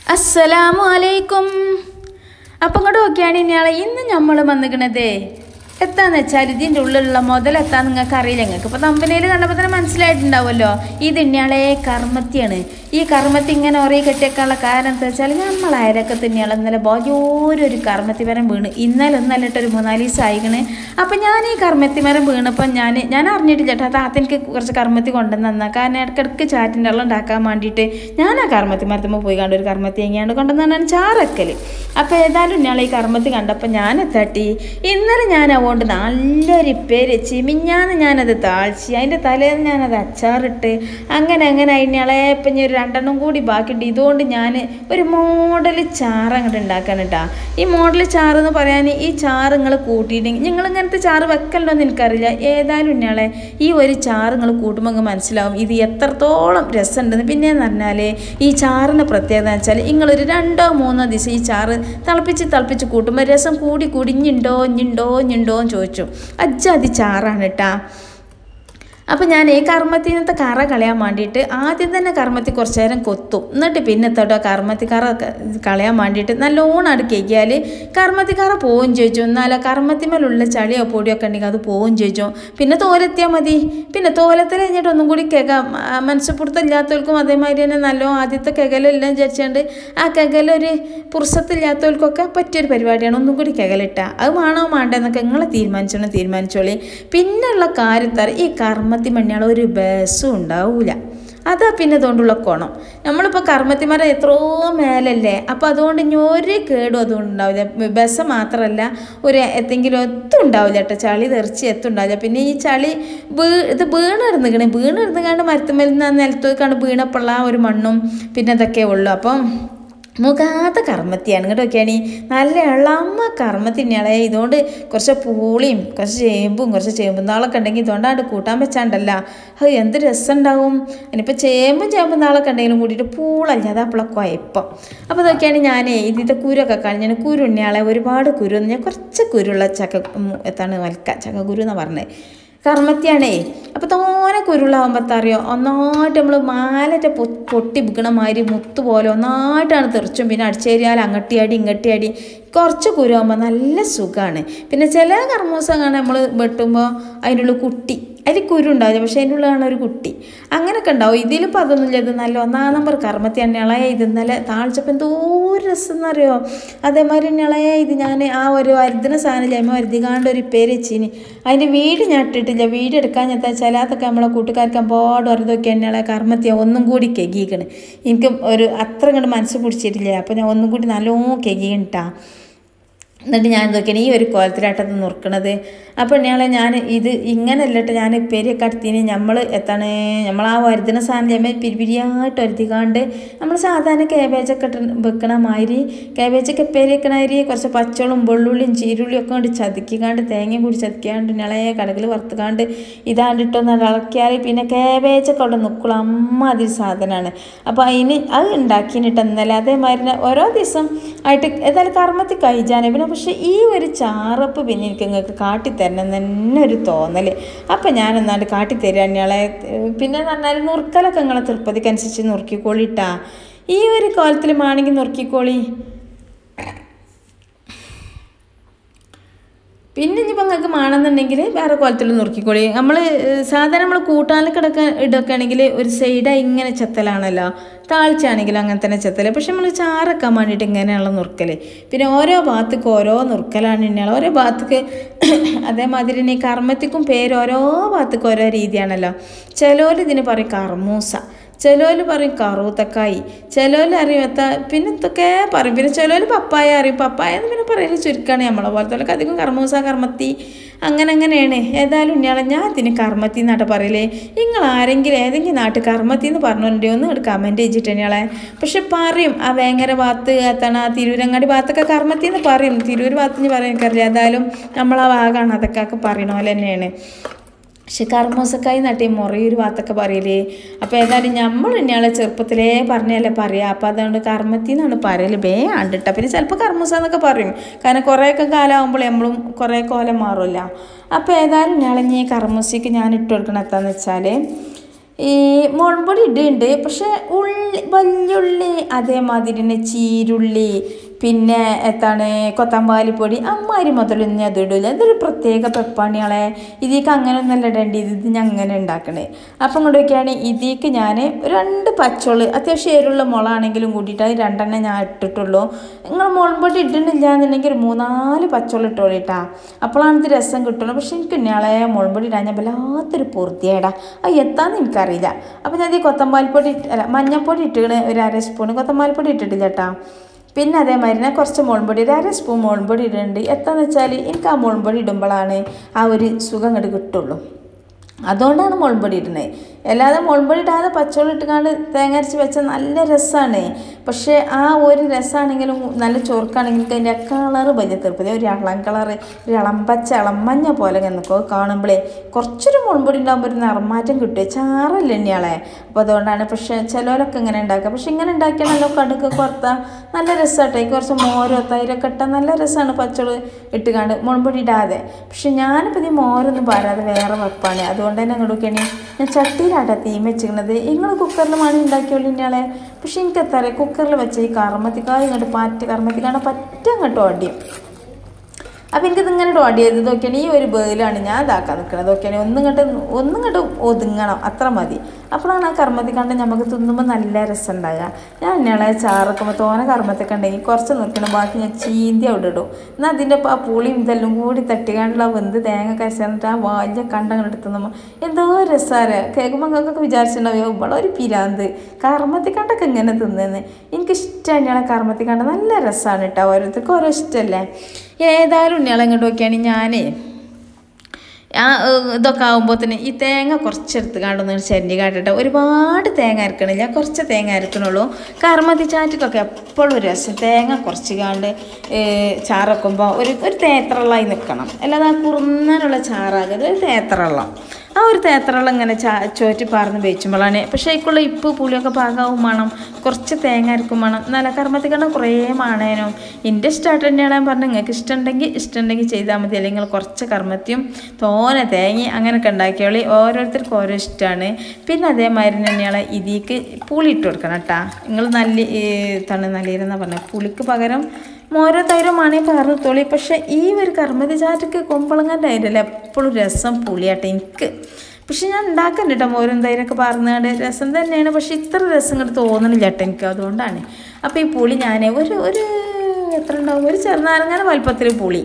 അസ്സലാമു അലൈക്കും അപ്പം ഇങ്ങോട്ട് നോക്കിയാണ് ഇനിയാളെ ഇന്ന് നമ്മൾ വന്നിക്കണതേ എത്താന്ന് വെച്ചാൽ ഇതിൻ്റെ ഉള്ളിലുള്ള മുതലെത്താൻ നിങ്ങൾക്ക് അറിയില്ല നിങ്ങൾക്ക് ഇപ്പോൾ തമ്പനയിൽ കണ്ടപ്പോൾ തന്നെ മനസ്സിലായിട്ടുണ്ടാവുമല്ലോ ഇത് ഇനിയാളെ കർമ്മത്തിയാണ് ഈ കർമ്മത്തി ഇങ്ങനെ ഒറേ കെട്ടിയേക്കാനുള്ള കാരണം എന്താ വെച്ചാൽ നമ്മൾ അയരക്കത്ത് ഇനിയാളെ ഇന്നലെ ഓരോരു കർമ്മത്തി മരം വീണ് ഇന്നലെ ഒന്നല്ലിട്ട് ഒരു മൂന്നാല് ദിവസം ആയിക്കണ് അപ്പം ഞാൻ ഈ കർമ്മത്തി മരം വീണപ്പം ഞാൻ ഞാൻ അറിഞ്ഞിട്ടില്ല കേട്ടോ താത്ത എനിക്ക് കുറച്ച് കർമ്മത്തി കൊണ്ടുവന്ന് തന്നാ കാരണം ഇടയ്ക്കിടയ്ക്ക് ചാറ്റിൻ്റെ വെള്ളം ഉണ്ടാക്കാൻ വേണ്ടിയിട്ട് ഞാൻ ആ കർമ്മത്തി മരത്തുമ്പോൾ പോയി കണ്ട് ഒരു കർമ്മത്തി എങ്ങനെയാണ് കൊണ്ടുവന്നാണ് ചാറക്കൽ അപ്പോൾ ഏതായാലും ഞാൻ ഈ കർമ്മത്തി കണ്ടപ്പോൾ ഞാൻ തട്ടി ഇന്നലെ ഞാൻ അതുകൊണ്ട് നല്ലൊരു പേര് ചിമിഞ്ഞാന്ന് ഞാനത് താഴ്ച അതിൻ്റെ തലേന്ന് ഞാനത് അച്ചാറിട്ട് അങ്ങനെ അങ്ങനെ അതിനാളെ ഇപ്പം ഇനി ഒരു രണ്ടെണ്ണം കൂടി ബാക്കിയുണ്ട് ഇതുകൊണ്ട് ഞാൻ ഒരു മോഡൽ ചാറ് അങ്ങോട്ട് ഉണ്ടാക്കാൻ കേട്ടാ ഈ മോഡൽ ചാറ് എന്ന് പറയാൻ ഈ ചാറ് നിങ്ങൾ കൂട്ടിയിട്ടുണ്ടെങ്കിൽ നിങ്ങൾ ഇങ്ങനത്തെ ചാറ് വെക്കലുണ്ടോ എന്ന് എനിക്കറിയില്ല ഏതായാലും ഇന്നയാളെ ഈ ഒരു ചാറ് നിങ്ങൾ കൂട്ടുമ്പോൾ നിങ്ങൾക്ക് മനസ്സിലാവും ഇത് എത്രത്തോളം രസമുണ്ടെന്ന് പിന്നെയെന്ന് പറഞ്ഞാൽ ഈ ചാറിൻ്റെ പ്രത്യേകത എന്ന് വെച്ചാൽ നിങ്ങളൊരു രണ്ടോ മൂന്നോ ദിവസം ഈ ചാറ് തിളപ്പിച്ച് തിളപ്പിച്ച് കൂട്ടുമ്പോൾ രസം കൂടി കൂടി ഇഞ്ഞുണ്ടോ ഇഞ്ഞുണ്ടോ ഇഞ്ഞുണ്ടോ എന്ന് ചോദിച്ചു അജ്ജാതി ചാറാണ് കേട്ടാ അപ്പം ഞാൻ ഈ കർമ്മത്തിനത്തെ കറ കളയാൻ വേണ്ടിയിട്ട് ആദ്യം തന്നെ കർമ്മത്തി കുറച്ച് നേരം കൊത്തും എന്നിട്ട് പിന്നെ തൊട്ടോ കർമ്മത്തി കറ ക- കളയാൻ വേണ്ടിയിട്ട് നല്ലോണം അടുക്കിയാൽ കർമ്മത്തി കറ പോവും ചോദിച്ചു എന്നാൽ കർമ്മത്തിമേലുള്ള ചളിയോ പൊടിയോ ഒക്കെ ഉണ്ടെങ്കിൽ അത് പോവും ചോദിച്ചു പിന്നെ തോലെത്തിയാൽ മതി പിന്നെ തോലത്തിൽ കഴിഞ്ഞിട്ട് ഒന്നും കൂടി കെകാം മനസ്സുപുറത്തില്ലാത്തവർക്കും അതേമാതിരി തന്നെ നല്ലോ ആദ്യത്തെ കെകലെല്ലാം വിചാരിച്ചുകൊണ്ട് ആ കെകലൊരു പുറസത്തില്ലാത്തവർക്കൊക്കെ പറ്റിയൊരു പരിപാടിയാണ് ഒന്നും കൂടി കെകലിട്ട അത് വേണോ വേണ്ടെന്നൊക്കെ നിങ്ങളെ തീരുമാനിച്ചോണം തീരുമാനിച്ചോളി പിന്നെയുള്ള കാര്യത്താർ ഈ കർമ്മത്തി മണ്ണിയാൾ ഒരു ബസ്സും ഉണ്ടാവൂല അതാ പിന്നെ അതുകൊണ്ടുള്ള കോണം നമ്മളിപ്പോൾ കർമ്മത്തിമരം എത്രയോ മേലല്ലേ അപ്പോൾ അതുകൊണ്ട് ഇനി ഒരു കേടും അതുകൊണ്ട് ഉണ്ടാവില്ല ബസ് മാത്രമല്ല ഒരു എന്തെങ്കിലും എത്തും ഉണ്ടാവില്ല കേട്ടോ ചളി തെറിച്ച് എത്തും ഉണ്ടാവില്ല പിന്നെ ഈ ചളി വീ ഇത് വീണിരുന്നിക്കണേ വീണിരുന്നുകാണ്ട് മരത്തുമ്മൽ നിന്ന് ആ നിലത്തേക്കാണ്ട് വീണപ്പോഴുള്ള ആ ഒരു മണ്ണും പിന്നെ ഇതൊക്കെ ഉള്ളൂ അപ്പം മുഖാത്ത കർമ്മത്തിയാണ് ഇങ്ങോട്ട് നോക്കിയാണ് നല്ല ഇളമ്മ കർമ്മത്തിനാളെ ഇതുകൊണ്ട് കുറച്ച് പൂളിയും കുറച്ച് ചേമ്പും കുറച്ച് ചേമ്പും നാളൊക്കെ ഉണ്ടെങ്കിൽ ഇതുകൊണ്ടാണ്ട് കൂട്ടാൻ വെച്ചാണ്ടല്ല അത് എന്ത് രസം ഉണ്ടാവും ഇനിയിപ്പോൾ ചേമ്പും ചേമ്പും നാളൊക്കെ ഉണ്ടെങ്കിലും കൂട്ടിയിട്ട് പൂളല്ല അത് അപ്പോളെ കുഴപ്പം അപ്പോൾ ഇതൊക്കെയാണ് ഞാനേ ഇതിൻ്റെ കുരുവൊക്കെ കളഞ്ഞാൽ കുരുണ്ണിയാളെ ഒരുപാട് കുരു ഞാൻ കുറച്ച് കുരുള്ള ചക്ക ഉം, എത്താണ് വൽക്ക ചക്കക്കുരു എന്നാണ് പറഞ്ഞത് കർമ്മത്തിയാണേ അപ്പോൾ തോനെ കുരുളാകുമ്പോൾ അറിയോ ഒന്നായിട്ട് നമ്മൾ മാലറ്റ പൊ പൊട്ടി വിൽക്കണ മാതിരി മുത്ത് പോലെ ഒന്നായിട്ടാണ് തെറിച്ചും പിന്നെ അടിച്ചേരിയാൽ അങ്ങട്ടിയാടി ഇങ്ങട്ടിയാടി കുറച്ച് കുരുവാകുമ്പോൾ നല്ല സുഖമാണ് പിന്നെ ചില കർമ്മൂസ കാണാൻ നമ്മൾ വെട്ടുമ്പോൾ അതിൻ്റെ ഉള്ളിൽ കുട്ടി അതിൽ കുരു ഉണ്ടാവില്ല പക്ഷേ അതിൻ്റെ ഉള്ളിലാണ് ഒരു കുട്ടി അങ്ങനെയൊക്കെ ഉണ്ടാവും ഇതിലിപ്പോൾ അതൊന്നുമില്ല ഇത് നല്ല ഒന്നാം നമ്പർ കർമ്മത്തി എണ്ണളയെ ഇത് ഇന്നലെ താളിച്ചപ്പോൾ എന്തോ രസം എന്നറിയോ അതേമാതിരി എണ്ണളയെ ഇത് ഞാൻ ആ ഒരു വരുതുന്ന സാധനം അമ്മ വരുതികാണ്ട് ഒരു പേര് വെച്ചിനി അതിൻ്റെ വീട് ഞാൻ ഇട്ടിട്ടില്ല വീട് എടുക്കാൻ ഞാൻ വെച്ചാൽ അതൊക്കെ നമ്മളെ കൂട്ടുകാർക്ക് അമ്പാട് വരുതൊക്കെ എണ്ണളെ കർമ്മത്തിയ ഒന്നും കൂടി കെഗീക്കണ് എനിക്ക് ഒരു അത്ര കണ്ട് മനസ്സ് പിടിച്ചിട്ടില്ല അപ്പോൾ ഞാൻ ഒന്നും കൂടി നല്ലോണം കെഗീണ്ടാ എന്നിട്ട് ഞാൻ നോക്കിയാണ് ഈ ഒരു കോലത്തിലാട്ടത് നുറുക്കണത് അപ്പോൾ ഞങ്ങളെ ഞാൻ ഇത് ഇങ്ങനെ അല്ലട്ടെ ഞാൻ പെരിയൊക്കെ അടുത്തിന് നമ്മൾ എത്താണ് നമ്മൾ ആ വരുതുന്ന സാധനം ചെയ്യുമ്പോൾ പിരിപിരിയായിട്ട് ഒരുത്തിക്കാണ്ട് നമ്മൾ സാധാരണ കാബേജൊക്കെ ഇട്ട് വെക്കണ മാതിരി കാബേജൊക്കെ പെരി വെക്കണ മാതിരി കുറച്ച് പച്ചളും വെള്ളുള്ളിയും ചീരുള്ളിയും ഒക്കെ കൊണ്ട് ചതുക്കിക്കാണ്ട് തേങ്ങയും കൂടി ചതുക്കിയാണ്ട് ഞങ്ങളെ കടകിൽ വറുത്തുകാണ്ട് ഇതാണ്ടിട്ടൊന്ന് ഇളക്കിയാൽ പിന്നെ കാബേജൊക്കെ അവിടെ നിൽക്കുള്ളൂ അമ്മ അതിൽ സാധനമാണ് അപ്പോൾ അതിന് അത് ഉണ്ടാക്കിയിട്ട് ഇന്നലെ അതേമാതിരി തന്നെ ഓരോ ദിവസം ആയിട്ട് ഏതായാലും കർമ്മത്തിൽ കഴിച്ചാണ് പിന്നെ പക്ഷേ ഈ ഒരു ചാറപ്പ് പിന്നെ എനിക്ക് നിങ്ങൾക്ക് കാട്ടിത്തരണം എന്ന് തന്നെ ഒരു തോന്നൽ അപ്പം ഞാൻ എന്നാണ്ട് കാട്ടിത്തരാൻ ഞങ്ങളെ പിന്നെ എന്ന് പറഞ്ഞാൽ നുറുക്കലൊക്കെ നിങ്ങളെ തൃപ്പതിക്കനുസരിച്ച് നുറുക്കിക്കോളിട്ടാ ഈ ഒരു കോലത്തിൽ മാണെങ്കിൽ നുറുക്കിക്കോളി പിന്നെ ഇനിയിപ്പോൾ നിങ്ങൾക്ക് മാണെന്നുണ്ടെങ്കിൽ വേറെ കോലത്തിൽ നുറുക്കിക്കോളി നമ്മൾ സാധാരണ നമ്മൾ കൂട്ടാനിൽ കിടക്കാൻ ഇടക്കുകയാണെങ്കിൽ ഒരു സൈഡായി ഇങ്ങനെ ചെത്തലാണല്ലോ താഴ്ചയാണെങ്കിലും അങ്ങനെ തന്നെ ചെത്തൽ പക്ഷെ നമ്മൾ ചാറക്കാൻ വേണ്ടിയിട്ട് ഇങ്ങനെയുള്ള നുറുക്കൽ പിന്നെ ഓരോ ഭാഗത്തേക്ക് ഓരോ നുറുക്കലാണ് ഇന്നയാൾ ഓരോ ഭാഗത്തേക്ക് അതേമാതിരി തന്നെ ഈ കർമ്മത്തിക്കും പേര് ഓരോ ഭാഗത്തേക്ക് ഓരോ രീതിയാണല്ലോ ചിലവർ ഇതിന് പറയും കർമൂസ ചിലവർ പറയും കറുത്തക്കായി ചിലവർ അറിയും എത്താ പിന്നെ എന്തൊക്കെ പറയും പിന്നെ ചിലവർ പപ്പായ അറിയും പപ്പായ എന്ന് പിന്നെ പറയല് ചുരുക്കമാണ് നമ്മളെ പോലത്തെ അധികം കർമ്മൂസ കർമ്മത്തി അങ്ങനെ അങ്ങനെയാണ് ഏതായാലും ഇയാളെ ഞാൻ ഇതിന് കർമ്മത്തി എന്നാട്ട് പറയലേ നിങ്ങൾ ആരെങ്കിലും ഏതെങ്കിലും നാട്ടിൽ കർമ്മത്തി എന്ന് പറഞ്ഞിട്ടുണ്ടോ ഒന്ന് ഇങ്ങോട്ട് കമൻറ്റ് ചെയ്തിട്ട് ഇയാളെ പക്ഷെ പറയും ആ വേങ്ങര ഭാഗത്ത് എത്താണ് ആ തിരൂരങ്ങാടി ഭാഗത്തൊക്കെ കർമ്മത്തി എന്ന് പറയും തിരൂർ ഭാഗത്ത് നിന്ന് പറയാൻ എനിക്കറിയില്ല ഏതായാലും നമ്മളാ ഭാഗമാണ് അതൊക്കെ ഒക്കെ പറയണ പോലെ തന്നെയാണ് പക്ഷെ കർമ്മൂസക്കായി നട്ടി മുറയൊരു ഭാഗത്തൊക്കെ പറയലേ അപ്പോൾ ഏതായാലും നമ്മൾ ഇന്നയാളെ ചെറുപ്പത്തിലേ പറഞ്ഞല്ലേ പറയാം അപ്പോൾ അതുകൊണ്ട് കർമ്മത്തി എന്നാണ് പറയല് ബേ ആണ്ടിട്ട പിന്നെ ചിലപ്പോൾ കർമ്മൂസ എന്നൊക്കെ പറയും കാരണം കുറേയൊക്കെ കാലമാകുമ്പോൾ നമ്മളും കുറേ കോലം മാറുമല്ല അപ്പോൾ ഏതായാലും ഇന്നയാളെ ഈ കർമ്മൂസയ്ക്ക് ഞാൻ ഇട്ട് കൊടുക്കണം എന്താണെന്ന് വെച്ചാൽ ഈ മുളകുപൊടി ഇടുന്നുണ്ട് പക്ഷെ ഉള്ളി വല്യുള്ളി അതേമാതിരി തന്നെ ചീരുള്ളി പിന്നെ എത്താണ് കൊത്തമ്പാലി പൊടി അമ്മാരി മുതലൊന്നും അത് ഇടില്ല ഇതൊരു പ്രത്യേക പെപ്പാണിയാളെ ഇതിലേക്ക് അങ്ങനെ ഒന്നല്ല ഇടേണ്ടി ഇത് ഞാൻ അങ്ങനെ ഉണ്ടാക്കണേ അപ്പം ഇങ്ങോട്ട് നോക്കിയാണ് ഇതിലേക്ക് ഞാൻ രണ്ട് പച്ചോള് അത്യാവശ്യം എരിവുള്ള മുളകാണെങ്കിലും കൂട്ടിയിട്ട് അത് രണ്ടെണ്ണം ഞാൻ ഇട്ടിട്ടുള്ളൂ നിങ്ങൾ മുളകുപൊടി ഇടുന്നില്ല എന്നുണ്ടെങ്കിൽ ഒരു മൂന്നാല് പച്ചോള് ഇട്ടോളിട്ടാ അപ്പോഴാണ് ഇത് രസം കിട്ടുള്ളൂ പക്ഷെ എനിക്ക് ഇന്നയാളെ മുളകുപൊടി ഇടാൻ ഞാൻ വല്ലാത്തൊരു പൊറുതിയേടാ അത് എത്താന്ന് എനിക്കറിയില്ല അപ്പം ഞാൻ ഈ കൊത്തമ്പാൽപ്പൊടി ഇട്ട് അല്ല മഞ്ഞൾപ്പൊടി ഇട്ടിക്കണ് ഒരു അര സ്പൂൺ കൊത്തമ്പാൽപ്പൊടി ഇട്ടിട്ടില്ല കേട്ടാ പിന്നെ അതേമാതിരി ഞാൻ കുറച്ച് മുളകുപൊടി ഒരു അര സ്പൂൺ മുളകുപൊടി ഇടുന്നുണ്ട് എത്താന്ന് വെച്ചാൽ എനിക്ക് ആ മുളകുപൊടി ഇടുമ്പോഴാണ് ആ ഒരു സുഖം ഇങ്ങോട്ട് കിട്ടുള്ളൂ അതുകൊണ്ടാണ് മുളകുപൊടി ഇടുന്നത് അല്ലാതെ മുളകുപൊടി ഇടാതെ പച്ചവെള്ളം ഇട്ടുകൊണ്ട് തേങ്ങ അരച്ച് വെച്ചാൽ നല്ല രസമാണ് പക്ഷേ ആ ഒരു രസമാണെങ്കിലും നല്ല ചൊറുക്കാണെങ്കിലും അതിൻ്റെ കളറ് വലിയ തീർപ്പതി ഒരു ഇളം കളറ് ഒരു ഇളമ്പച്ച ഇളമഞ്ഞ പോലെ നിൽക്കുക കാണുമ്പോഴേ കുറച്ചൊരു മുളകുപൊടി ഉണ്ടാകുമ്പോൾ ഒരു നിറമാറ്റം കിട്ടുക ചാറല്ലേ ഇനിയാളെ അപ്പോൾ അതുകൊണ്ടാണ് പക്ഷേ ചിലവരൊക്കെ ഇങ്ങനെ ഉണ്ടാക്കുക പക്ഷെ ഇങ്ങനെ ഉണ്ടാക്കിയാൽ നല്ല കടുക്ക് കുറത്താൽ നല്ല രസമാട്ടെ കുറച്ച് മോരോ തൈരൊക്കെ ഇട്ടാൽ നല്ല രസമാണ് പച്ചവെള്ളം ഇട്ടുകാണ്ട് മുളകുപൊടി ഇടാതെ പക്ഷെ ഞാനിപ്പോൾ ഈ മോരൊന്നും പാരാതെ വേറെ വെപ്പാണ് അതുകൊണ്ട് തന്നെ ഇങ്ങോട്ടൊക്കെയാണ് ഞാൻ ചട്ടിയിലാട്ടാ തീ വെച്ചിരിക്കുന്നത് നിങ്ങൾ കുക്കറിൽ മണി ഉണ്ടാക്കിയോളൂ ഇന്നയാളെ പക്ഷെ എനിക്ക് എത്ര കുക്കറിൽ വെച്ച ഈ കർമ്മത്തിക്കായ ഇങ്ങോട്ട് പാറ്റ് കർമ്മത്തിക്കാണ് പറ്റ അങ്ങോട്ട് ഓടിയും അപ്പം എനിക്കിത് ഇങ്ങനെ ഡോഡ് ചെയ്ത് നോക്കിയാണ് ഈ ഒരു ബേലാണ് ഞാൻ ഇതാക്കാൻ നിൽക്കുന്നത് നോക്കിയാണ് ഒന്നിങ്ങോട്ട് ഒന്നിങ്ങോട്ട് ഒതുങ്ങണം അത്ര മതി അപ്പോഴാണ് ആ കർമ്മത്തിൽ കണ്ട് നമുക്ക് തിന്നുമ്പോൾ നല്ല രസം ഉണ്ടാകുക ഞാൻ എണ്ണകളെ ചാറക്കുമ്പോൾ തോന കർമ്മത്തൊക്കെ ഉണ്ടെങ്കിൽ കുറച്ച് നോക്കണം ബാക്കി ഞാൻ ചീന്തി അവിടെ ഇടും എന്നാൽ അതിൻ്റെ ആ പുളിയും ഇതെല്ലാം കൂടി തട്ടിക്കാണ്ടുള്ള വെന്ത് തേങ്ങ കരച്ചിട്ട് ആ വലിയ കണ്ടങ്ങനെ എടുത്ത് നമ്മൾ എന്തോ രസമാണ് കേൾക്കുമ്പോൾ നിങ്ങൾക്കൊക്കെ വിചാരിച്ചിട്ടുണ്ടാവും ഇവിടെ ഒരു പിരാന്ത് കർമ്മത്തിൽ കണ്ടൊക്കെ ഇങ്ങനെ തിന്നുന്നത് എനിക്കിഷ്ടം എണ്ണകളെ കർമ്മത്തിൽ കണ്ട നല്ല രസമാണ് കേട്ടോ ഓരോരുത്തർക്കും ഓരോ ഇഷ്ടമല്ലേ ഏതായാലും ഉണ്ണിയാളെ ഇങ്ങോട്ട് നോക്കിയാണെങ്കിൽ ഞാനേ ആ ഏഹ്, ഇതൊക്കെ ആകുമ്പോൾ തന്നെ ഈ തേങ്ങ കുറച്ചെടുത്ത് കാണ്ടൊന്ന് ചെരണ്ടി കാട്ടിട്ട് ഒരുപാട് തേങ്ങ അരക്കണില്ല കുറച്ച് തേങ്ങ അരക്കണുള്ളൂ കർമ്മത്തി ചാറ്റിക്കൊക്കെ എപ്പോഴും ഒരു രസം തേങ്ങ കുറച്ച് കാണ്ട് ഏഹ്, ചാറക്കുമ്പോൾ ഒരു ഒരു തേത്രള്ളായി നിൽക്കണം അല്ലാതെ ആ കുറുന്നാനുള്ള ചാറാകരുത് ഒരു തേത്രള്ളം ആ ഒരു തേത്രള്ളം ഇങ്ങനെ ചാ ചോറ്റി പാർന്ന് വെച്ചുമ്പോഴാണ് പക്ഷേ അതിക്കുള്ള ഇപ്പ് പുളിയൊക്കെ പാകാവും വേണം കുറച്ച് തേങ്ങ അരക്കും വേണം നല്ല കർമ്മത്തിക്കണ്ട കുറേ മാണേനും എൻ്റെ ഇഷ്ടമായിട്ട് തന്നെയാണ് ഞാൻ പറഞ്ഞത് നിങ്ങൾക്ക് ഇഷ്ടമുണ്ടെങ്കിൽ ഇഷ്ടമുണ്ടെങ്കിൽ ചെയ്താൽ മതി അല്ലെങ്കിൽ നിങ്ങൾ കുറച്ച് കർമ്മത്തിയും തോനെ തേങ്ങ അങ്ങനെയൊക്കെ ഉണ്ടാക്കിയോളി ഓരോരുത്തർക്കും ഓരോ ഇഷ്ടമാണ് പിന്നെ അതേമാതിരി തന്നെയാണ് ഇതിക്ക് പുളി ഇട്ട് കൊടുക്കണം കേട്ടാ നിങ്ങൾ നല്ല തണ് നല്ലീരെന്നാ പറഞ്ഞത് പുളിക്ക് പകരം മോരോ തൈരോ മണി പറഞ്ഞത്തോളി പക്ഷെ ഈ ഒരു കർമ്മതി ചാറ്റക്ക് കൊമ്പളങ്ങാൻ്റെ അതിൻ്റെ എപ്പോഴും രസം പുളിയാട്ടെ എനിക്ക് പക്ഷെ ഞാൻ ഉണ്ടാക്കാൻ കേട്ടോ മോരും തൈരൊക്കെ പറഞ്ഞാണ്ട് രസം തന്നെയാണ് പക്ഷെ ഇത്ര രസം ഇങ്ങോട്ട് തോന്നണില്ല കേട്ടോ എനിക്ക് അതുകൊണ്ടാണ് അപ്പോൾ ഈ പുളി ഞാൻ ഒരു ഒരു എത്ര ഉണ്ടാവും ഒരു ചെറുനാരങ്ങനെ വലുപ്പത്തിൽ പുളി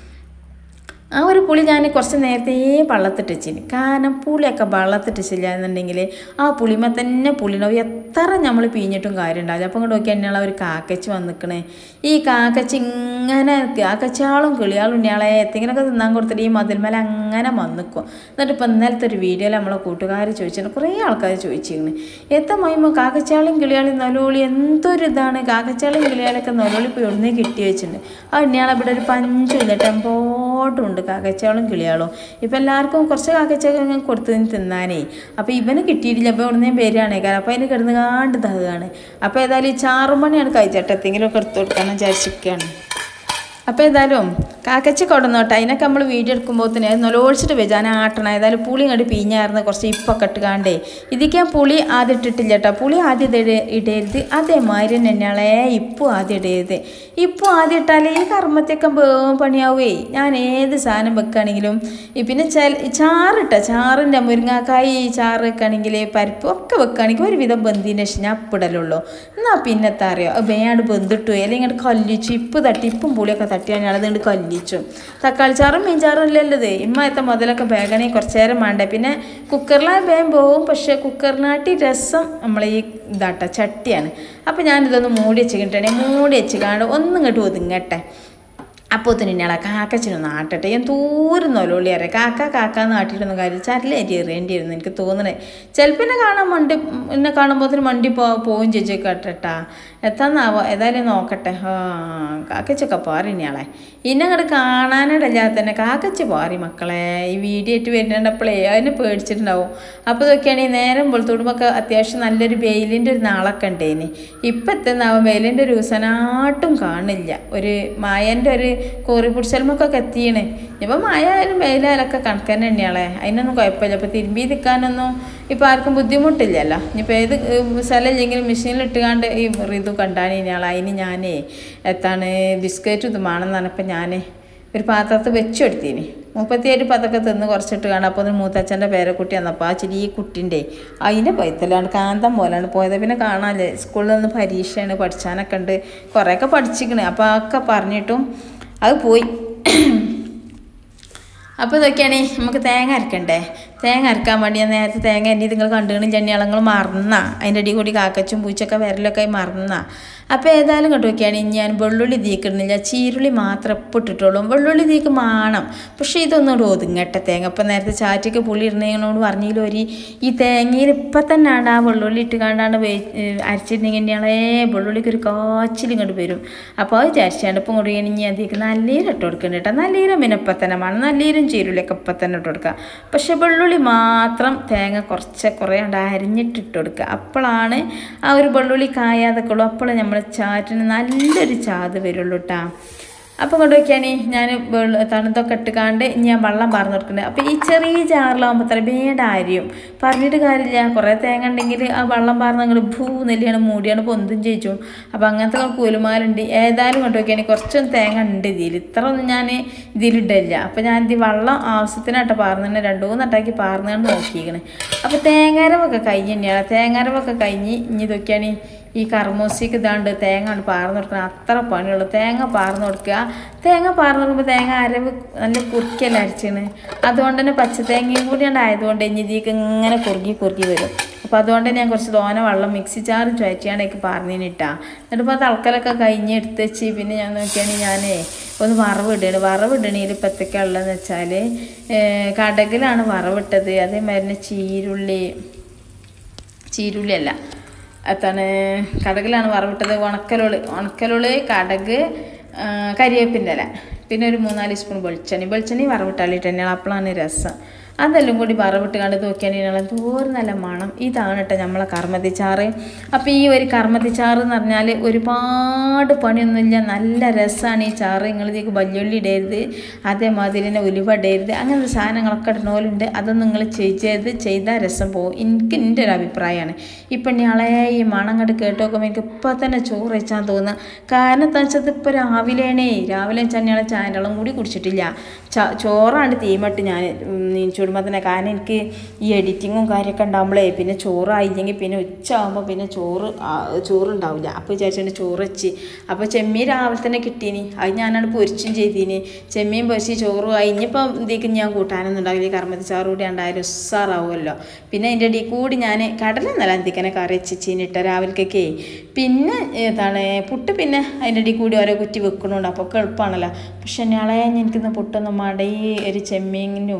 ആ ഒരു പുളി ഞാൻ കുറച്ച് നേരത്തെ വള്ളത്തിട്ട് വെച്ചിന് കാരണം പുളിയൊക്കെ വള്ളത്തിട്ടിച്ചില്ല എന്നുണ്ടെങ്കിൽ ആ പുളിമ തന്നെ പുളിണ്ടാവും എത്ര നമ്മൾ പിഴിഞ്ഞിട്ടും കാര്യം ഉണ്ടാവില്ല അപ്പം ഇങ്ങോട്ട് നോക്കി എന്നുള്ള ഒരു കാക്കച്ച് വന്നിക്കണേ ഈ കാക്കച്ച് ഇങ്ങനെ കാക്കച്ചാളും കിളിയാളും ഇയാളെ എത്തിങ്ങനൊക്കെ തിന്നാൻ കൊടുത്തിട്ട് ഈ മതിൽമല അങ്ങനെ വന്നിക്കും എന്നിട്ട് ഇപ്പം ഇന്നലത്തെ ഒരു വീഡിയോയിൽ നമ്മളെ കൂട്ടുകാർ ചോദിച്ചിട്ടുണ്ട് കുറേ ആൾക്കാർ ചോദിച്ചിരുന്നു എത്ത മൈമ കാക്കച്ചാളും കിളിയാളും നൊലോളി എന്തൊരു ഇതാണ് കാക്കച്ചാളും കിളിയാളൊക്കെ നൊലോളി പോയി ഒന്നേ കിട്ടി വെച്ചിട്ടുണ്ട് ആ ഇയാളെ ഇവിടെ ഒരു പഞ്ചും ഇല്ല ടെമ്പോട്ടും ഉണ്ട് കാക്കച്ചാളും കിളിയാളും ഇപ്പം എല്ലാവർക്കും കുറച്ച് കാക്കച്ച കൊടുത്ത് തിന്നാനേ അപ്പോൾ ഇവന് കിട്ടിയിട്ടില്ല അപ്പോൾ ഇവിടുന്ന് വരികയാണ് കാരണം അപ്പോൾ അതിന് കിടന്ന് കാണ്ട് തകയാണ് അപ്പോൾ ഏതായാലും ഈ ചാറുമണിയാണ് കഴിച്ചിട്ട് എന്തെങ്കിലും ഒക്കെ എടുത്ത് കൊടുക്കാമെന്ന് വിചാരിച്ചിരിക്കുകയാണ് അപ്പോൾ ഏതായാലും കാക്കച്ച കൊടുന്നോട്ടെ അതിനൊക്കെ നമ്മൾ വീഡിയോ എടുക്കുമ്പോൾ തന്നെ നൊലോടിച്ചിട്ട് വെച്ചാൽ ആട്ടണം ഏതായാലും പുളി ഇങ്ങോട്ട് പീഞ്ഞായിരുന്നു കുറച്ച് ഇപ്പൊക്കെ ഇട്ടുകാണ്ടേ ഇതിക്ക് ഞാൻ പുളി ആദ്യം ഇട്ടിട്ടില്ല കേട്ടോ പുളി ആദ്യം ഇത് ഇട- ഇടരുത് അതേമാതിരി തന്നെയാളെ ഇപ്പം ആദ്യം ഇടരുത് ഇപ്പം ആദ്യം ഇട്ടാലേ ഈ കർമ്മത്തൊക്കെ വേഗം പണിയാവേ ഞാൻ ഏത് സാധനം വെക്കുകയാണെങ്കിലും ഈ പിന്നെ ചില ചാറിട്ട ചാറിൻ്റെ മുരിങ്ങാക്കായി ചാറ് വെക്കുകയാണെങ്കിൽ പരിപ്പ് ഒക്കെ വെക്കുകയാണെങ്കിൽ ഒരുവിധം ബന്ധിൻ്റെ ശേഷം ഞാൻ അപ്പിടലുള്ളൂ എന്നാൽ പിന്നത്തെ അറിയോ വേണ്ട് ബന്ധിട്ടു അല്ലെങ്കിൽ ഇങ്ങോട്ട് കല്ലിച്ചു ഇപ്പ് തട്ടി ഇപ്പും പുളിയൊക്കെ തട്ടിയാൽ ഞാൻ അതുകൊണ്ട് കല്ലിച്ചു തക്കാളി ചാറും മീൻ ചാറും അല്ലല്ലത് ഇമ്മത്തെ മുതലൊക്കെ വേഗണേ കുറച്ച് നേരം വേണ്ടേ പിന്നെ കുക്കറിലായ വേഗം പോവും പക്ഷേ കുക്കറിനാട്ടി രസം നമ്മൾ ഈ ഇതാട്ട ചട്ടിയാണ് അപ്പോൾ ഞാനിതൊന്ന് മൂടി വെച്ചിട്ടുണ്ടെങ്കിൽ മൂടി വെച്ച് കാണും ഒന്നും ഇങ്ങോട്ട് ഒതുങ്ങട്ടെ അപ്പോൾ തന്നെ ഇയാളെ കാക്കച്ചിനൊന്ന് ആട്ടട്ടെ ഞാൻ തൂരം നൊലോളി അറിയാം കാക്ക കാക്ക നാട്ടിട്ടൊന്നും കാര്യം ചരലേറ്റി എറിയേണ്ടിയിരുന്നു എനിക്ക് തോന്നണേ ചിലപ്പോൾ എന്നെ കാണാൻ മണ്ടി എന്നെ കാണുമ്പോൾ മണ്ടി പോ പോവും ചേച്ചി കേട്ടട്ടാ എത്താന്നാവോ ഏതായാലും നോക്കട്ടെ ആ കാക്കച്ചൊക്കെ പാറി ഇയാളെ ഇന്നെ അങ്ങോട്ട് കാണാനിടല്ലാതെ തന്നെ കാക്കച്ച് പാറി മക്കളെ ഈ വീഡിയോ ആയിട്ട് വരുന്നുണ്ടപ്പോഴേ അതിനെ പേടിച്ചിട്ടുണ്ടാവും അപ്പോൾ ഇതൊക്കെയാണെങ്കിൽ നേരം വെളുത്തോടുമ്പോൾ അത്യാവശ്യം നല്ലൊരു വെയിലിൻ്റെ ഒരു നാളൊക്കെ ഉണ്ടേന് ഇപ്പം എത്തുന്നാവും വെയിലിൻ്റെ ഒരു ദിവസനാട്ടും കാണില്ല ഒരു മായൻ്റെ ഒരു കോറി പിടിച്ചൽമൊക്കെ എത്തിയാണ് ഇപ്പം മഴ ആയാലും വെയിലായാലൊക്കെ കണക്ക് തന്നെ തന്നെയാളെ അതിനൊന്നും കുഴപ്പമില്ല അപ്പോൾ തിരുമ്പി നിൽക്കാനൊന്നും ഇപ്പോൾ ആർക്കും ബുദ്ധിമുട്ടില്ലല്ലോ ഇനിയിപ്പോൾ ഏത് സ്ഥലം ഇല്ലെങ്കിലും മെഷീനിൽ ഇട്ടുകാണ്ട് ഈ ഇത് കണ്ടാണ് ഇയാൾ അതിന് ഞാനേ എത്താണ് ബിസ്ക്കറ്റ് ഇത് വേണമെന്ന് പറഞ്ഞപ്പോൾ ഞാൻ ഒരു പാത്രത്തിൽ വെച്ച് കൊടുത്തീനി മുപ്പത്തിയേഴ് പതൊക്കെ തിന്ന് കുറച്ചിട്ട് കാണാം അപ്പോൾ മൂത്തച്ഛൻ്റെ പേരക്കുട്ടി വന്നപ്പോൾ ആ ചെറിയ കുട്ടിൻ്റെ അതിൻ്റെ പൈത്തലാണ് കാന്തം പോലെയാണ് പോയത് പിന്നെ കാണാല്ലേ സ്കൂളിൽ നിന്ന് പരീക്ഷയാണ് പഠിച്ചാനൊക്കെ ഉണ്ട് കുറേയൊക്കെ പഠിച്ചിക്കണ് അപ്പോൾ ഒക്കെ പറഞ്ഞിട്ടും അത് പോയി അപ്പോൾ ഇതൊക്കെയാണ് നമുക്ക് തേങ്ങ അരക്കണ്ടേ തേങ്ങ അരക്കാൻ വേണ്ടി ഞാൻ നേരത്തെ തേങ്ങ എൻ്റെ നിങ്ങൾ കണ്ടുകണി ജണ്ണിയാളങ്ങൾ മറന്ന അതിൻ്റെ അടി കൂടി കാക്കച്ചും പൂച്ചൊക്കെ വരലൊക്കെ ആയി മറന്ന അപ്പോൾ ഏതായാലും കണ്ടു നോക്കിയാണ് ഞാൻ വെള്ളുള്ളി തീക്കിടുന്നില്ല ചീരുള്ളി മാത്രം ഇപ്പം ഇട്ടിട്ടുള്ളൂ വെള്ളുള്ളി തീക്ക് മാണം പക്ഷേ ഇതൊന്നും ഒതുങ്ങട്ടെ തേങ്ങ ഇപ്പം നേരത്തെ ചാറ്റയ്ക്ക് പുളി ഇടുന്നതിനോട് പറഞ്ഞില്ല ഒരു ഈ തേങ്ങയിൽ ഇപ്പം തന്നെയാണ് ആ വെള്ളുള്ളി ഇട്ട് കണ്ടാണ്ട് അരച്ചിട്ടുണ്ടെങ്കിൽ തന്നെയാണേ വെള്ളുള്ളിക്ക് ഒരു കാച്ചിൽ ഇങ്ങോട്ട് വരും അപ്പോൾ അത് വിചാരിച്ചാണ്ട് ഇപ്പം കൂടി ഇനി അതിലേക്ക് നല്ലീരം ഇട്ട് കൊടുക്കുന്നുണ്ട് കേട്ടോ നല്ലീരം പിന്നെ ഇപ്പം തന്നെ വേണം നല്ലീരം ചീരുള്ളിയൊക്കെ ഇപ്പം തന്നെ ഇട്ട് കൊടുക്കുക പക്ഷെ വെള്ളുള്ളി മാത്രം തേങ്ങ കുറച്ച് കുറേ ഉണ്ട് അരിഞ്ഞിട്ട് ഇട്ട് കൊടുക്കുക അപ്പോഴാണ് ആ ഒരു വെള്ളുള്ളി കായാതൊക്കെ ഉള്ളൂ അപ്പോൾ നമ്മൾ ചാറ്റിന് നല്ലൊരു ചാത് വരുള്ളൂ കേട്ടോ അപ്പോൾ കൊണ്ട് നോക്കിയാണ് ഞാൻ തണുത്തൊക്കെ ഇട്ടുകാണ്ട് ഞാൻ വെള്ളം പാർന്ന് കൊടുക്കുന്നത് അപ്പോൾ ഈ ചെറിയ ജാറിലാകുമ്പോൾ അത്ര വേണ്ട അരിയും പറഞ്ഞിട്ട് കാര്യമില്ല കുറേ തേങ്ങ ഉണ്ടെങ്കിൽ ആ വെള്ളം പാർന്ന് നിങ്ങൾ ഭൂ നെല്ലിയാണ് മൂടിയാണ് പൊന്തും ചേച്ചു അപ്പോൾ അങ്ങനത്തെ കൂലുമാലുണ്ട് ഏതായാലും കൊണ്ട് നോക്കിയാണ് കുറച്ചൊന്നും തേങ്ങ ഉണ്ട് ഇതിൽ ഇത്ര ഒന്നും ഞാൻ ഇതിലിടില്ല അപ്പോൾ ഞാൻ ഇത് വെള്ളം ആവശ്യത്തിനായിട്ട് പാർന്നു രണ്ടു മൂന്നെട്ടാക്കി പാർന്നുകൊണ്ട് നോക്കിയിരിക്കണേ അപ്പോൾ തേങ്ങാരമൊക്കെ കഴിഞ്ഞ് തന്നെയാണ് തേങ്ങാരമൊക്കെ കഴിഞ്ഞ് ഇനി ഇതൊക്കെയാണ് ഈ കർമൂസിക്ക് ഇതാണ്ട് തേങ്ങ ആണ് പാർന്ന് കൊടുക്കണം അത്ര പണിയുള്ളൂ തേങ്ങ പാർന്ന് കൊടുക്കുക തേങ്ങ പാർന്ന് കൊടുക്കുമ്പോൾ തേങ്ങ അരവ് നല്ല കുറുക്കിയല്ല അരച്ചാണ് അതുകൊണ്ട് തന്നെ പച്ച തേങ്ങയും കൂടി ആയതുകൊണ്ട് ഇനി ഇതിലേക്ക് ഇങ്ങനെ കുറുകി കുറുകി വരും അപ്പോൾ അതുകൊണ്ട് ഞാൻ കുറച്ച് തോന വെള്ളം മിക്സി ചാറ് ചുവറ്റിയാണ് എനിക്ക് പറഞ്ഞിട്ടാ എന്നിട്ട് ഇപ്പോൾ തളക്കലൊക്കെ കഴിഞ്ഞ് എടുത്ത് വെച്ച് പിന്നെ ഞാൻ നോക്കിയാണെങ്കിൽ ഞാനേ ഒന്ന് വറവിടുകയാണ് വറവിടണയിൽ ഇപ്പം എന്തൊക്കെയാ ഉള്ളതെന്ന് വെച്ചാൽ കടകിലാണ് വറവിട്ടത് അതേമാതിരി ചീരുള്ളി ചീരുള്ളി അല്ല എത്താണ് കടകിലാണ് വറവിട്ടത് ഉണക്കലുള്ളി ഉണക്കലുള്ളി കടക് കരിവേപ്പിൻ്റെ ഇല പിന്നെ ഒരു മൂന്നാല് സ്പൂൺ വെളിച്ചെണ്ണ വെളിച്ചെണ്ണ വറവിട്ടാലിട്ട് തന്നെയാണ് അപ്പോഴാണ് രസം അതെല്ലാം കൂടി വറവിട്ട് കണ്ട് നോക്കിയാൽ തോറും നല്ല മണം ഇതാണ് കേട്ടോ നമ്മളെ കർമ്മത്തിച്ചാറ് അപ്പോൾ ഈ ഒരു കർമ്മത്തിച്ചാറ് എന്ന് പറഞ്ഞാൽ ഒരുപാട് പണിയൊന്നുമില്ല നല്ല രസമാണ് ഈ ചാറ് നിങ്ങൾ ഇതിലേക്ക് വല്യുള്ളി ഇടരുത് അതേമാതിരി തന്നെ ഉലുവ ഇടരുത് അങ്ങനത്തെ സാധനങ്ങളൊക്കെ ഇടുന്നോലുണ്ട് അതൊന്നും നിങ്ങൾ ചെയ്ത് ചെയ്താൽ രസം പോകും എനിക്ക് എൻ്റെ ഒരു അഭിപ്രായമാണ് ഇപ്പം ഞാളെ ഈ മണം കണ്ട് കേട്ട് നോക്കുമ്പോൾ എനിക്ക് ഇപ്പം തന്നെ ചോറ് വെച്ചാൽ തോന്നുക കാരണം എന്താ വെച്ചാൽ ഇപ്പോൾ രാവിലെയാണേ രാവിലെ വെച്ചാൽ ഞങ്ങളെ ചാനലും കൂടി കുടിച്ചിട്ടില്ല ചോറാണ് തീമട്ട് ഞാൻ നീച്ചുവിടുമ്പോൾ തന്നെ കാരണം എനിക്ക് ഈ എഡിറ്റിങ്ങും കാര്യമൊക്കെ ഉണ്ടാകുമ്പോഴേ പിന്നെ ചോറായില്ലെങ്കിൽ പിന്നെ ഉച്ച ആകുമ്പോൾ പിന്നെ ചോറ് ചോറുണ്ടാവില്ല അപ്പോൾ വിചാരിച്ചിട്ട് ചോറ് വെച്ച് അപ്പോൾ ചെമ്മീൻ രാവിലെ തന്നെ കിട്ടീനി അത് ഞാനാണ് പൊരിച്ചും ചെയ്തീനി ചെമ്മീൻ പൊരിച്ച് ചോറും ആയി ഇനിയിപ്പോൾ ഇതിലേക്ക് ഞാൻ കൂട്ടാനൊന്നും ഉണ്ടാവില്ല കർമ്മത്തി ചാറ് കൂടി ഉണ്ടായാലും ഉസ്സാറാവുമല്ലോ പിന്നെ അതിൻ്റെ ഇടയിൽ കൂടി ഞാൻ കടല നല്ല എന്തിക്കനെ കറി വെച്ചിട്ട് രാവിലേക്കൊക്കെ പിന്നെ എന്താണ് പുട്ട് പിന്നെ അതിൻ്റെ ഇടയിൽ കൂടി ഓരോ കുറ്റി വെക്കണുണ്ട് അപ്പോൾ ഒക്കെ എളുപ്പമാണല്ലോ പക്ഷെ ഞാളെ എനിക്കിന്ന് പുട്ടൊന്നും വേണ്ട ഈ ഒരു ചെമ്മീനും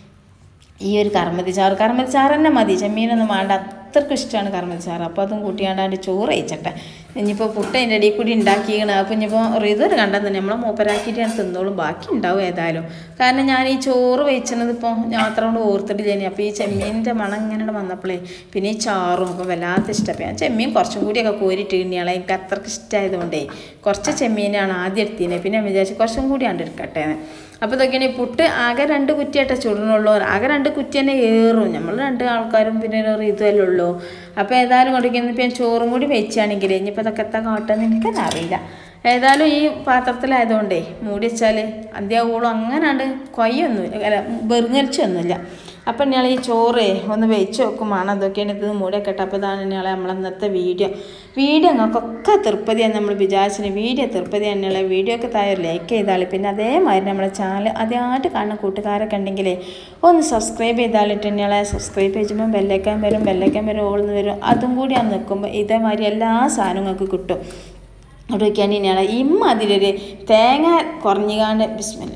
ഈ ഒരു കർമ്മതി ചാറ് കർമ്മതി ചാറ് തന്നെ മതി ചെമ്മീനൊന്നും വേണ്ട അത്രക്കും ഇഷ്ടമാണ് കർമ്മതി ചാറ് അപ്പോൾ അതും കൂട്ടിയാണ്ടാണ്ട് ചോറ് കഴിച്ചട്ടെ ഇനിയിപ്പോൾ പുട്ട് അതിൻ്റെ ഇടയിൽ കൂടി ഉണ്ടാക്കിയാണ് അപ്പോൾ ഇനിയിപ്പോൾ റിതൊരു കണ്ടാൽ തന്നെ നമ്മളെ മൂപ്പരാക്കിയിട്ട് ഞാൻ തിന്നോളും ബാക്കി ഉണ്ടാവും ഏതായാലും കാരണം ഞാൻ ഈ ചോറ് വെച്ചത് ഇപ്പോൾ ഞാൻ അത്ര കൊണ്ട് ഓർത്തിട്ടില്ല അപ്പോൾ ഈ ചെമ്മീൻ്റെ മണം ഇങ്ങനെ വന്നപ്പോഴേ പിന്നെ ഈ ചാറും അപ്പോൾ വല്ലാത്ത ഇഷ്ടം ഞാൻ ചെമ്മീൻ കുറച്ചും കൂടിയൊക്കെ കോരിട്ട് കിണിയാളെ എനിക്ക് അത്രക്ക് ഇഷ്ടമായതുകൊണ്ടേ കുറച്ച് ചെമ്മീനാണ് ആദ്യം എടുത്തിനെ പിന്നെ ഞാൻ വിചാരിച്ചു കുറച്ചും കൂടി ആണ്ട് എടുക്കട്ടെ അപ്പോൾ ഇതൊക്കെയാണ് ഈ പുട്ട് ആകെ രണ്ട് കുറ്റിയായിട്ടേ ചുടണുള്ളൂ ആകെ രണ്ട് കുറ്റി തന്നെ ഏറും നമ്മൾ രണ്ട് ആൾക്കാരും പിന്നെ ഒരു ഇതല്ലേ ഉള്ളൂ അപ്പോൾ ഏതായാലും കൊടുക്കുന്ന ഇപ്പം ചോറും കൂടി വെച്ചാണെങ്കിൽ ഇനിയിപ്പോൾ ഇതൊക്കെ എത്താൻ കാട്ടെന്ന് എനിക്കെന്നെ അറിയില്ല ഏതായാലും ഈ പാത്രത്തിലായതുകൊണ്ടേ മൂടി വെച്ചാൽ അന്ത്യാവോളം അങ്ങനാണ്ട് കൊയ്യൊന്നുമില്ല അല്ല വെറുങ്ങലിച്ചൊന്നുമില്ല അപ്പം ഞങ്ങൾ ഈ ചോറ് ഒന്ന് വെച്ച് നോക്കുമാണ് അതൊക്കെയാണ് ഇത് മൂടിയൊക്കെ ഇട്ട് അപ്പോൾ ഇതാണ് ഞങ്ങളെ നമ്മളെ ഇന്നത്തെ വീഡിയോ വീഡിയോ ഞങ്ങൾക്കൊക്കെ തൃപ്പതിയാണ് നമ്മൾ വിചാരിച്ചത് വീഡിയോ തൃപ്പതി തന്നെയുള്ള വീഡിയോ ഒക്കെ താഴെ ലൈക്ക് ചെയ്താൽ പിന്നെ അതേമാതിരി നമ്മളെ ചാനൽ ആദ്യമായിട്ട് കാണുന്ന കൂട്ടുകാരൊക്കെ ഉണ്ടെങ്കിൽ ഒന്ന് സബ്സ്ക്രൈബ് ചെയ്താലിട്ട് തന്നെയാളെ സബ്സ്ക്രൈബ് ചെയ്യുമ്പോൾ ബെല്ലൈക്കാൻ വരും ബെല്ലൈക്കാൻ വരും ഓൾന്ന് വരും അതും കൂടി ആണ് നിൽക്കുമ്പോൾ ഇതേമാതിരി എല്ലാ സാധനങ്ങൾക്ക് കിട്ടും അവിടെ വയ്ക്കാൻ ഇനിയാണ് ഇമ്മതിലൊരു തേങ്ങ കുറഞ്ഞുകാണ്ട് ബിസ്മില്ല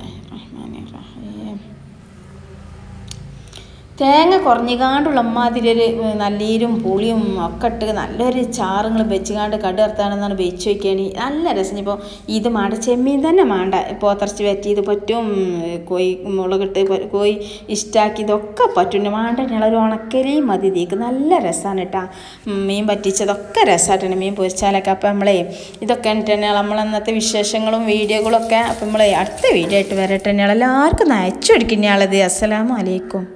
തേങ്ങ കുറഞ്ഞുകാണ്ടുള്ള അമ്മാതിരി ഒരു നല്ലീരും പുളിയും ഒക്കെ ഇട്ട് നല്ലൊരു ചാറുങ്ങൾ വെച്ചുകാണ്ട് കടുകർത്താണെന്നാണ് വെച്ച് വയ്ക്കുകയാണ് നല്ല രസം ഇപ്പോൾ ഇത് മാണ്ട ചെമ്മീൻ തന്നെ മാണ്ട പോത്തിറച്ചി വറ്റിയത് പറ്റും കോഴി മുളകിട്ട് കോഴി ഇഷ്ടാക്കി ഇതൊക്കെ പറ്റും മാണ്ട ഞങ്ങളൊരു ഉണക്കലിയും മതി തീക്ക് നല്ല രസമാണ് കേട്ടോ മീൻ പറ്റിച്ചതൊക്കെ രസമായിട്ടാണ് മീൻ പൊരിച്ചാലൊക്കെ അപ്പം നമ്മളെ ഇതൊക്കെ തന്നെ നമ്മൾ അന്നത്തെ വിശേഷങ്ങളും വീഡിയോകളൊക്കെ അപ്പം നമ്മളെ അടുത്ത വീഡിയോ ആയിട്ട് വരട്ടെ ഞങ്ങൾ എല്ലാവർക്കും അയച്ചു കൊടുക്കുന്നയാളത് അസ്സലാമു അലൈക്കും